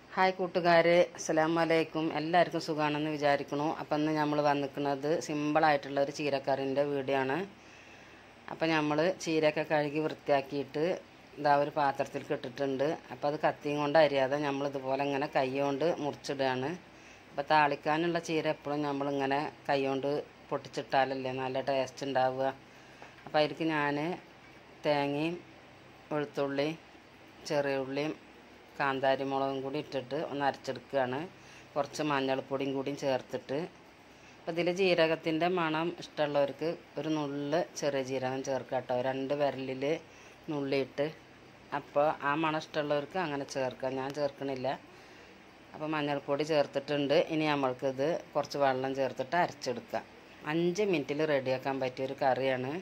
hi കൂട്ടുകാരെ അസ്സലാമു അലൈക്കും എല്ലാവർക്കും സുഖമാണെന്ന് വിചാരിക്കണു അപ്പം ഇന്ന് നമ്മൾ വന്നിക്കുന്നത് സിമ്പിളായിട്ടുള്ള ഒരു ചീരക്കറിൻ്റെ വീഡിയോ ആണ് അപ്പം നമ്മൾ ചീരയൊക്കെ കഴുകി വൃത്തിയാക്കിയിട്ട് ഇതാ ഒരു പാത്രത്തിൽ ഇട്ടിട്ടുണ്ട് അപ്പം അത് കത്തിയും കൊണ്ട് അരിയാതെ നമ്മൾ ഇതുപോലെ ഇങ്ങനെ കൈ കൊണ്ട് മുറിച്ചിടുകയാണ് അപ്പം താളിക്കാനുള്ള ചീര എപ്പോഴും നമ്മളിങ്ങനെ കൈ കൊണ്ട് പൊട്ടിച്ചിട്ടാലല്ലേ നല്ല ടേസ്റ്റ് ഉണ്ടാവുക അപ്പം അതിലേക്ക് ഞാൻ തേങ്ങയും വെളുത്തുള്ളി ചെറിയ ഉള്ളിയും കാന്താരി മുളകും കൂടി ഇട്ടിട്ട് ഒന്ന് അരച്ചെടുക്കുകയാണ് കുറച്ച് മഞ്ഞൾപ്പൊടിയും കൂടിയും ചേർത്തിട്ട് അപ്പോൾ ഇതിൽ ജീരകത്തിൻ്റെ മണം ഇഷ്ടമുള്ളവർക്ക് ഒരു നുള്ള് ചെറിയ ജീരകം ചേർക്കുക കേട്ടോ രണ്ട് വിരലിൽ നുള്ളിയിട്ട് അപ്പോൾ ആ മണം ഇഷ്ടമുള്ളവർക്ക് അങ്ങനെ ചേർക്കാം ഞാൻ ചേർക്കണില്ല അപ്പോൾ മഞ്ഞൾപ്പൊടി ചേർത്തിട്ടുണ്ട് ഇനി നമ്മൾക്കിത് കുറച്ച് വെള്ളം ചേർത്തിട്ട് അരച്ചെടുക്കാം അഞ്ച് മിനിറ്റിൽ റെഡിയാക്കാൻ പറ്റിയൊരു കറിയാണ്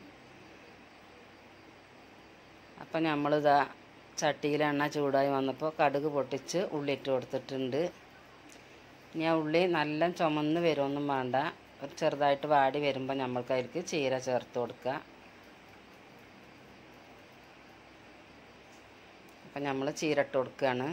അപ്പം നമ്മളിതാ ചട്ടിയിൽ എണ്ണ ചൂടായി വന്നപ്പോൾ കടുക് പൊട്ടിച്ച് ഉള്ളി ഇട്ട് കൊടുത്തിട്ടുണ്ട് ഇനി ആ ഉള്ളി നല്ല ചുമന്ന് വരുമൊന്നും വേണ്ട ഒരു ചെറുതായിട്ട് വാടി വരുമ്പോൾ നമ്മൾക്ക് അതിലേക്ക് ചീര ചേർത്ത് കൊടുക്കുക അപ്പം നമ്മൾ ചീര ഇട്ട് കൊടുക്കുകയാണ്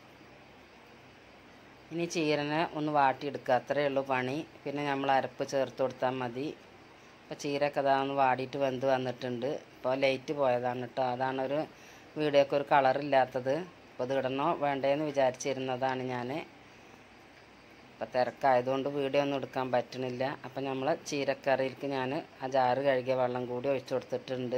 ഇനി ചീരനെ ഒന്ന് വാട്ടിയെടുക്കുക അത്രയേ ഉള്ളൂ പണി പിന്നെ നമ്മൾ അരപ്പ് ചേർത്ത് കൊടുത്താൽ മതി അപ്പോൾ ചീരയൊക്കെ അതാ ഒന്ന് വാടിയിട്ട് വെന്ത് വന്നിട്ടുണ്ട് ഇപ്പോൾ ലൈറ്റ് പോയതാണ് കേട്ടോ അതാണ് ഒരു വീഡിയോക്ക് ഒരു കളറില്ലാത്തത് അപ്പോൾ ഇത് ഇടണോ വേണ്ടേന്ന് വിചാരിച്ചിരുന്നതാണ് ഞാൻ അപ്പോൾ തിരക്കായതുകൊണ്ട് വീഡിയോ ഒന്നും എടുക്കാൻ പറ്റണില്ല അപ്പം നമ്മൾ ചീരക്കറിയിലേക്ക് ഞാൻ ആ ജാറ് കഴുകിയ വെള്ളം കൂടി ഒഴിച്ചു കൊടുത്തിട്ടുണ്ട്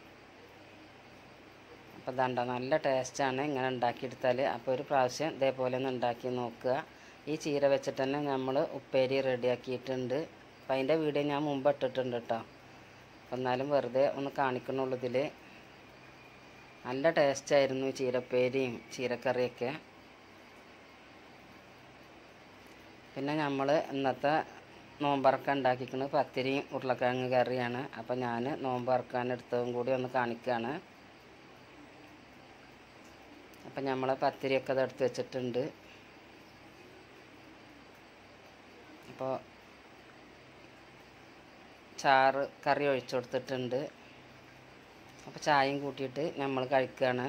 അപ്പോൾ ഇതാണ്ട നല്ല ടേസ്റ്റാണ് ഇങ്ങനെ ഉണ്ടാക്കിയെടുത്താൽ അപ്പോൾ ഒരു പ്രാവശ്യം ഇതേപോലെ ഒന്ന് ഉണ്ടാക്കി നോക്കുക ഈ ചീര വെച്ചിട്ട് തന്നെ നമ്മൾ ഉപ്പേരി റെഡിയാക്കിയിട്ടുണ്ട് അപ്പം അതിൻ്റെ വീഡിയോ ഞാൻ മുമ്പ് ഇട്ടിട്ടുണ്ട് കേട്ടോ അപ്പം എന്നാലും വെറുതെ ഒന്ന് കാണിക്കണുള്ളൂ ഇതിൽ നല്ല ടേസ്റ്റായിരുന്നു ഈ ചീരപ്പേരിയും ചീരക്കറിയൊക്കെ പിന്നെ നമ്മൾ ഇന്നത്തെ നോമ്പറക്കം ഉണ്ടാക്കിക്കുന്നത് പത്തിരിയും ഉരുളക്കിഴങ്ങ് കറിയാണ് അപ്പം ഞാൻ നോമ്പറക്കാൻ എടുത്തതും കൂടി ഒന്ന് കാണിക്കുകയാണ് അപ്പം നമ്മൾ പത്തിരിയൊക്കെ അത് എടുത്ത് വെച്ചിട്ടുണ്ട് അപ്പോൾ ചാറ് കറി ഒഴിച്ചു കൊടുത്തിട്ടുണ്ട് അപ്പോൾ ചായയും കൂട്ടിയിട്ട് നമ്മൾ കഴിക്കുകയാണ്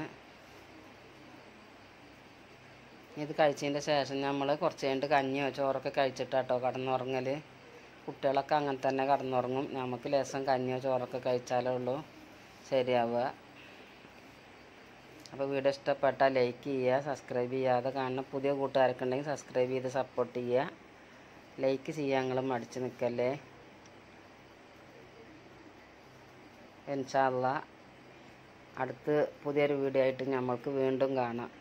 ഇത് കഴിച്ചതിൻ്റെ ശേഷം നമ്മൾ കുറച്ച് കഴിഞ്ഞിട്ട് കഞ്ഞിയോ ചോറൊക്കെ കഴിച്ചിട്ടാട്ടോ കടന്നുറങ്ങൽ കുട്ടികളൊക്കെ അങ്ങനെ തന്നെ കടന്നുറങ്ങും നമുക്ക് ലേസം കഞ്ഞിയോ ചോറൊക്കെ കഴിച്ചാലേ ഉള്ളൂ ശരിയാവുക അപ്പോൾ വീഡിയോ ഇഷ്ടപ്പെട്ടാൽ ലൈക്ക് ചെയ്യുക സബ്സ്ക്രൈബ് ചെയ്യാതെ കാണുന്ന പുതിയ കൂട്ടുകാരൊക്കെ ഉണ്ടെങ്കിൽ സബ്സ്ക്രൈബ് ചെയ്ത് സപ്പോർട്ട് ചെയ്യുക ലൈക്ക് ചെയ്യാൻ നിങ്ങൾ മടിച്ച് നിൽക്കല്ലേ ഇൻഷാല്ല അടുത്ത് പുതിയൊരു വീഡിയോ ആയിട്ട് നമ്മൾക്ക് വീണ്ടും കാണാം